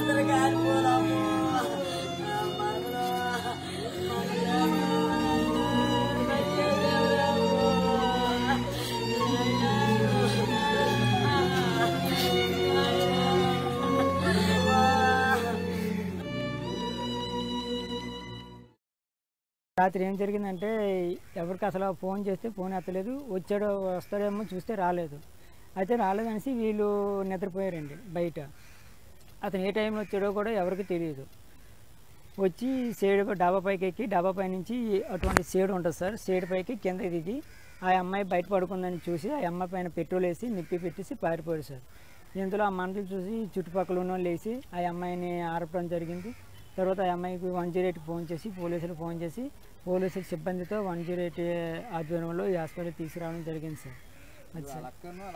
రాత్రి ఏం జరిగిందంటే ఎవరికి అసలు ఫోన్ చేస్తే ఫోన్ ఎత్తలేదు వచ్చాడో వస్తాడేమో చూస్తే రాలేదు అయితే రాలేదనేసి వీళ్ళు నిద్రపోయారండి బయట అతను ఏ టైంలో వచ్చాడో కూడా ఎవరికి తెలియదు వచ్చి సేడు డాబా పైకి ఎక్కి డాబా పై నుంచి అటువంటి సేడు ఉంటుంది సార్ సేడు పైకి కింద దిగి ఆ అమ్మాయి బయట పడుకుందని చూసి ఆ అమ్మాయి పైన పెట్రోల్ వేసి నిప్పి పెట్టేసి పారిపోయాడు సార్ ఇందులో ఆ మంటలు చూసి చుట్టుపక్కల ఉన్న వాళ్ళు లేచి ఆ అమ్మాయిని ఆరపడం జరిగింది తర్వాత ఆ అమ్మాయికి వన్ జీరో ఎయిట్కి ఫోన్ చేసి పోలీసులు ఫోన్ చేసి పోలీసుల సిబ్బందితో వన్ జీరో ఎయిట్ ఆధ్వర్యంలో ఈ హాస్పిటల్ తీసుకురావడం జరిగింది సార్ అది సార్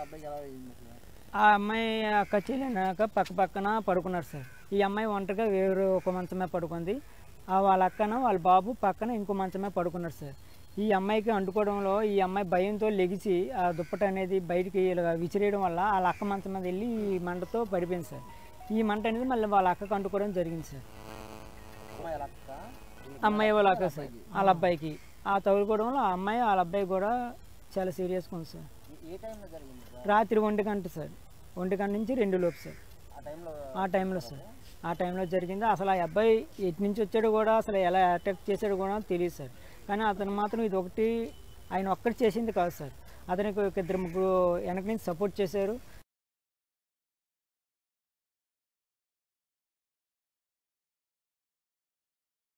ఆ అమ్మాయి అక్క చెల్లినాక పక్క పక్కన పడుకున్నారు సార్ ఈ అమ్మాయి ఒంటరిగా వేరే ఒక మంచమే పడుకుంది ఆ వాళ్ళ అక్కన వాళ్ళ బాబు పక్కన ఇంకో మంచమే పడుకున్నారు సార్ ఈ అమ్మాయికి అంటుకోవడంలో ఈ అమ్మాయి భయంతో లెగిసి ఆ దుప్పట అనేది బయటికి ఇలా విసిరేయడం వల్ల వాళ్ళ అక్క మంచం మీద వెళ్ళి ఈ మంటతో పడిపోయింది సార్ ఈ మంట అనేది మళ్ళీ వాళ్ళ అక్కకు అంటుకోవడం జరిగింది సార్ అమ్మాయి వాళ్ళ అక్క సార్ వాళ్ళ అబ్బాయికి ఆ తగులుకోవడంలో ఆ అమ్మాయి వాళ్ళ అబ్బాయి కూడా చాలా సీరియస్గా ఉంది సార్ రాత్రి ఒంటి గంట సార్ ఒంటి గంట నుంచి రెండు లోపు సార్ ఆ టైంలో సార్ ఆ టైంలో జరిగింది అసలు ఆ అబ్బాయి ఎటు నుంచి వచ్చాడో కూడా అసలు ఎలా అటాక్ చేశాడో కూడా తెలియదు సార్ కానీ అతను మాత్రం ఇది ఒకటి ఆయన ఒక్కటి చేసింది కాదు సార్ అతనికి ఒక ఇద్దరు ముగ్గురు వెనక నుంచి సపోర్ట్ చేశారు